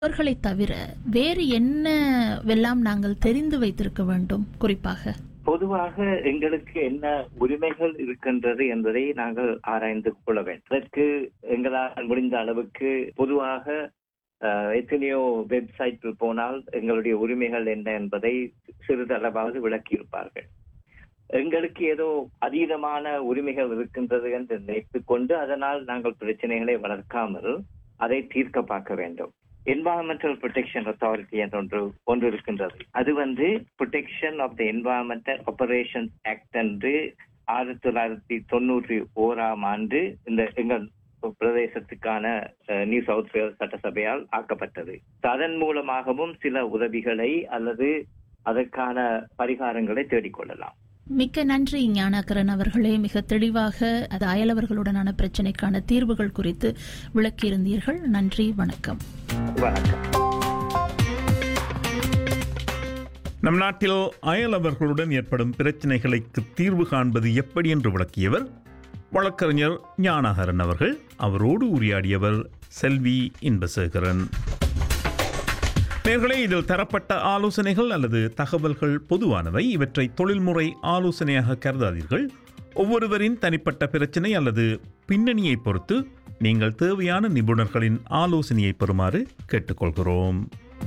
அவர்களை தவிர வேறு என்னவெல்லாம் நாங்கள் தெரிந்து வைத்திருக்க வேண்டும் குறிப்பாக பொதுவாக எங்களுக்கு என்ன உரிமைகள் இருக்கின்றது என்பதை நாங்கள் ஆராய்ந்து கொள்ள வேண்டும் அதற்கு எங்களால் முடிந்த அளவுக்கு பொதுவாக அஹ், எத்தனையோ வெப்சைட்டில் போனால் எங்களுடைய உரிமைகள் என்ன என்பதை சிறிதளவாவது விளக்கியிருப்பார்கள் எங்களுக்கு ஏதோ அதீதமான உரிமைகள் இருக்கின்றது என்று நினைத்துக் கொண்டு அதனால் நாங்கள் பிரச்சனைகளை வளர்க்காமல் அதை தீர்க்க பார்க்க வேண்டும் என்வாயன்மெண்டல் ப்ரொடெக்ஷன் அத்தாரிட்டி என்ற ஒன்று ஒன்று இருக்கின்றது அது வந்து protection of the environmental operations act என்று ஆயிரத்தி தொள்ளாயிரத்தி தொண்ணூற்றி ஓராம் ஆண்டு இந்த எங்கள் பிரதேசத்துக்கான அஹ், நியூ சவுத் வேல்ஸ் சட்டசபையால் ஆக்கப்பட்டது அதன் மூலமாகவும் சில உதவிகளை அல்லது அதற்கான பரிகாரங்களை தேடிக்கொள்ளலாம் மிக்க நன்றி ஞானாகரன் அவர்களே மிக தெளிவாக அது அயலவர்களுடனான பிரச்சனைக்கான தீர்வுகள் குறித்து விளக்கியிருந்தீர்கள் நன்றி வணக்கம் வணக்கம் நம் நாட்டில் அயலவர்களுடன் ஏற்படும் பிரச்சினைகளுக்கு தீர்வு காண்பது எப்படி என்று விளக்கியவர் வழக்கறிஞர் ஞானஹரன் அவர்கள் அவரோடு உரையாடியவர் செல்வி இன்பசேகரன் நேர்களே இதில் தரப்பட்ட ஆலோசனைகள் அல்லது தகவல்கள் பொதுவானவை இவற்றை தொழில்முறை ஆலோசனையாக கருதாதீர்கள் ஒவ்வொருவரின் தனிப்பட்ட பிரச்சனை அல்லது பின்னணியை பொறுத்து நீங்கள் தேவையான நிபுணர்களின் ஆலோசனையை பெறுமாறு கேட்டுக்கொள்கிறோம்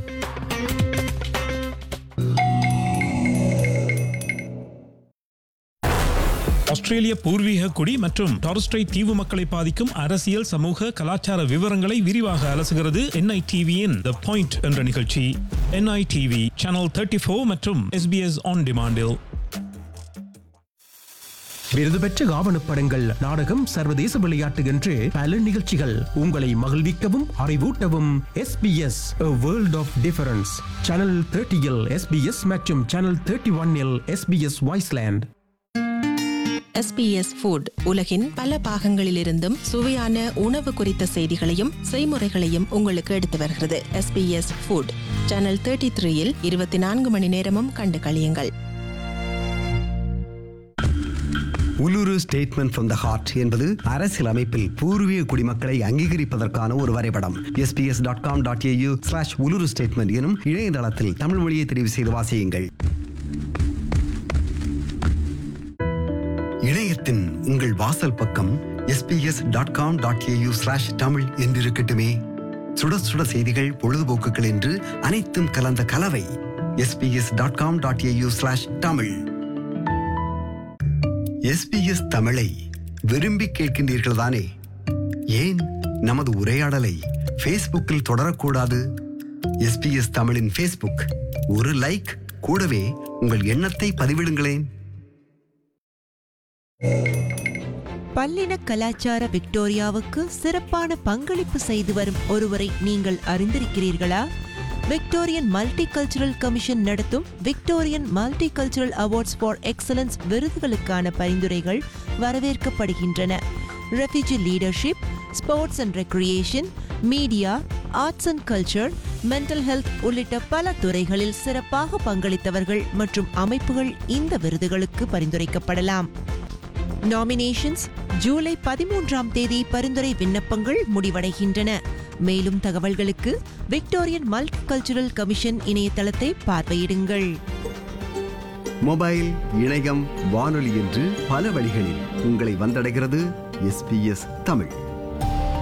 ஆஸ்திரேலிய பூர்வீக குடி மற்றும் டாரஸ்ட்ரைட் தீவு மக்களை பாதிக்கும் அரசியல் சமூக கலாச்சார விவரங்களை விரிவாக அலசுகிறது என்ஐடிவியின் த பாயிண்ட் என்ற நிகழ்ச்சி என்ஐடிவி சேனல் தேர்ட்டி ஃபோர் மற்றும் எஸ்பிஎஸ் ஆன் டிமாண்டில் விருது பெற்ற ஆவணப்படங்கள் நாடகம் சர்வதேச விளையாட்டு என்று பல நிகழ்ச்சிகள் உங்களை மகிழ்விக்கவும் அறிவூட்டவும் SBS A World of Difference channel தேர்ட்டியில் SBS மற்றும் சேனல் தேர்ட்டி ஒன்னில் SBS வாய்ஸ்லேண்ட் SBS ஃபுட் உலகின் பல பாகங்களிலிருந்தும் சுவையான உணவு குறித்த செய்திகளையும் செய்முறைகளையும் உங்களுக்கு எடுத்து வருகிறது SBS ஃபுட் சேனல் தேர்ட்டி த்ரீயில் இருபத்தி நான்கு மணி நேரமும் கண்டு களியுங்கள் Uluru statement from the heart என்பது அரசியல் அமைப்பில் பூர்வீக குடிமக்களை அங்கீகரிப்பதற்கான ஒரு வரைபடம் SBS dot com dot AU slash Uluru statement எனும் இணையதளத்தில் தமிழ் மொழியை தெரிவு செய்து வாசியுங்கள் இணையத்தின் உங்கள் வாசல் பக்கம் SBS dot com dot AU slash Tamil என்றிருக்கட்டுமே சுட சுட செய்திகள் பொழுதுபோக்குகள் என்று அனைத்தும் கலந்த கலவை SBS dot com dot AU slash Tamil SBS தமிழை விரும்பி கேட்கின்றீர்கள் தானே ஏன் நமது உரையாடலை ஃபேஸ்புக்கில் தொடரக்கூடாது எஸ்பிஎஸ் தமிழின் ஃபேஸ்புக் ஒரு லைக் கூடவே உங்கள் எண்ணத்தை பதிவிடுங்களேன் பல்லின கலாச்சார விக்டோரியாவுக்கு சிறப்பான பங்களிப்பு செய்து வரும் ஒருவரை நீங்கள் அறிந்திருக்கிறீர்களா விக்டோரியன் மல்டி கல்ச்சுரல் கமிஷன் நடத்தும் Victorian multicultural awards for excellence விருதுகளுக்கான பரிந்துரைகள் வரவேற்கப்படுகின்றன refugee leadership sports and recreation media arts and culture mental health உள்ளிட்ட பல துறைகளில் சிறப்பாக பங்களித்தவர்கள் மற்றும் அமைப்புகள் இந்த விருதுகளுக்கு பரிந்துரைக்கப்படலாம் நாமினேஷன்ஸ் ஜூலை பதிமூன்றாம் தேதி பரிந்துரை விண்ணப்பங்கள் முடிவடைகின்றன மேலும் தகவல்களுக்கு விக்டோரியன் மல்டி கல்ச்சுரல் கமிஷன் இணையதளத்தை பார்வையிடுங்கள் மொபைல் இணையம் வானொலி என்று பல வழிகளில் உங்களை வந்தடைகிறது எஸ்பிஎஸ் தமிழ்